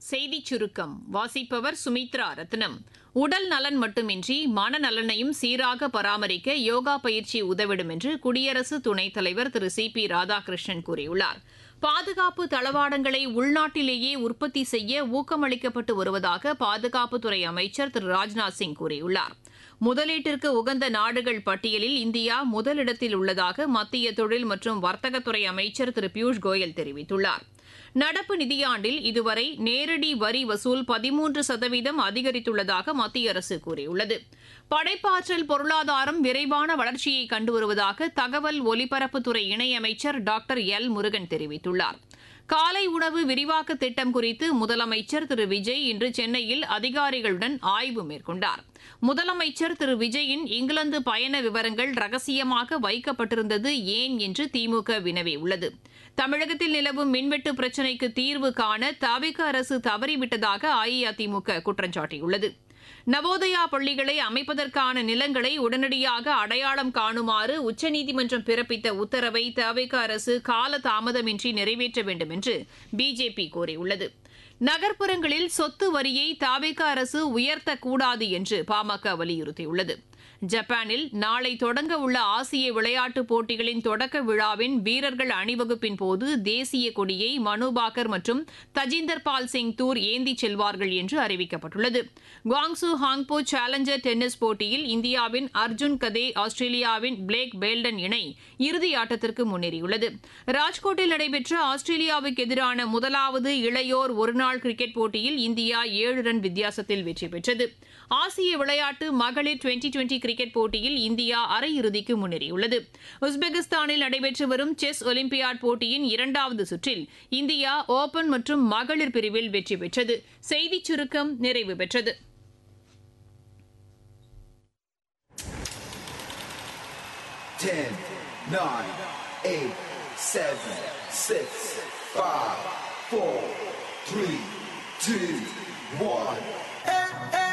செய்திச் சுருக்கம் வாசிப்பவர் சுமித்ரா ரத்னம் உடல் நலன் மட்டுமின்றி மனநலனையும் சீராக பராமரிக்க யோகா பயிற்சி உதவிடும் என்று குடியரசு துணைத் தலைவர் திரு சி பி ராதாகிருஷ்ணன் கூறியுள்ளார் பாதுகாப்பு தளவாடங்களை உள்நாட்டிலேயே உற்பத்தி செய்ய ஊக்கமளிக்கப்பட்டு வருவதாக பாதுகாப்புத்துறை அமைச்சர் திரு ராஜ்நாத் சிங் கூறியுள்ளார் முதலீட்டிற்கு உகந்த நாடுகள் பட்டியலில் இந்தியா முதலிடத்தில் உள்ளதாக மத்திய தொழில் மற்றும் வர்த்தகத்துறை அமைச்சர் திரு பியூஷ் கோயல் தெரிவித்துள்ளார் நடப்பு நிதியாண்டில் இதுவரை நேரடி வரி வசூல் பதிமூன்று சதவீதம் அதிகரித்துள்ளதாக மத்திய அரசு கூறியுள்ளது படைப்பாற்றல் பொருளாதாரம் விரைவான வளர்ச்சியை கண்டு வருவதாக தகவல் ஒலிபரப்புத்துறை இணையமைச்சர் டாக்டர் எல் முருகன் தெரிவித்துள்ளார் காலை உணவு விரிவாக்க திட்டம் குறித்து முதலமைச்சர் திரு விஜய் இன்று சென்னையில் அதிகாரிகளுடன் ஆய்வு மேற்கொண்டார் முதலமைச்சர் திரு விஜயின் இங்கிலாந்து பயண விவரங்கள் ரகசியமாக வைக்கப்பட்டிருந்தது ஏன் என்று திமுக வினவியுள்ளது தமிழகத்தில் நிலவும் மின்வெட்டு பிரச்சினைக்கு தீர்வு காண தவிக அரசு தவறிவிட்டதாக அஇஅதிமுக குற்றம் சாட்டியுள்ளது நவோதயா பள்ளிகளை அமைப்பதற்கான நிலங்களை உடனடியாக அடையாளம் காணுமாறு உச்சநீதிமன்றம் பிறப்பித்த உத்தரவை தவிக அரசு கால தாமதமின்றி நிறைவேற்ற வேண்டும் என்று பிஜேபி கோரியுள்ளது நகர்ப்புறங்களில் சொத்து வரியை தாவேக அரசு உயர்த்தக்கூடாது என்று பாமக வலியுறுத்தியுள்ளது ஜப்பானில் நாளை தொடங்க உள்ள ஆசிய விளையாட்டுப் போட்டிகளின் தொடக்க விழாவின் வீரர்கள் அணிவகுப்பின் போது தேசிய கொடியை மனு பாக்கர் மற்றும் தஜிந்தர் பால் சிங் தூர் ஏந்தி செல்வார்கள் என்று அறிவிக்கப்பட்டுள்ளது குவாங்சு ஹாங்போ சேலஞ்சர் டென்னிஸ் போட்டியில் இந்தியாவின் அர்ஜுன் கதே ஆஸ்திரேலியாவின் பிளேக் பேல்டன் இணை இறுதி ஆட்டத்திற்கு முன்னேறியுள்ளது ராஜ்கோட்டில் நடைபெற்ற ஆஸ்திரேலியாவுக்கு எதிரான முதலாவது இளையோர் ஒருநாள் கிரிக்கெட் போட்டியில் இந்தியா ஏழு ரன் வித்தியாசத்தில் வெற்றி பெற்றது ஆசிய விளையாட்டு மகளிர் டுவெண்டி டுவெண்டி கிரிக்கெட் போட்டியில் இந்தியா அரையிறுதிக்கு முன்னேறியுள்ளது உஸ்பெகிஸ்தானில் நடைபெற்று வரும் செஸ் ஒலிம்பியாட் போட்டியின் இரண்டாவது சுற்றில் இந்தியா ஓபன் மற்றும் மகளிர் பிரிவில் வெற்றி பெற்றது செய்திச் சுருக்கம் நிறைவு பெற்றது Ten, nine, eight, seven, six, five, four, three, two, one.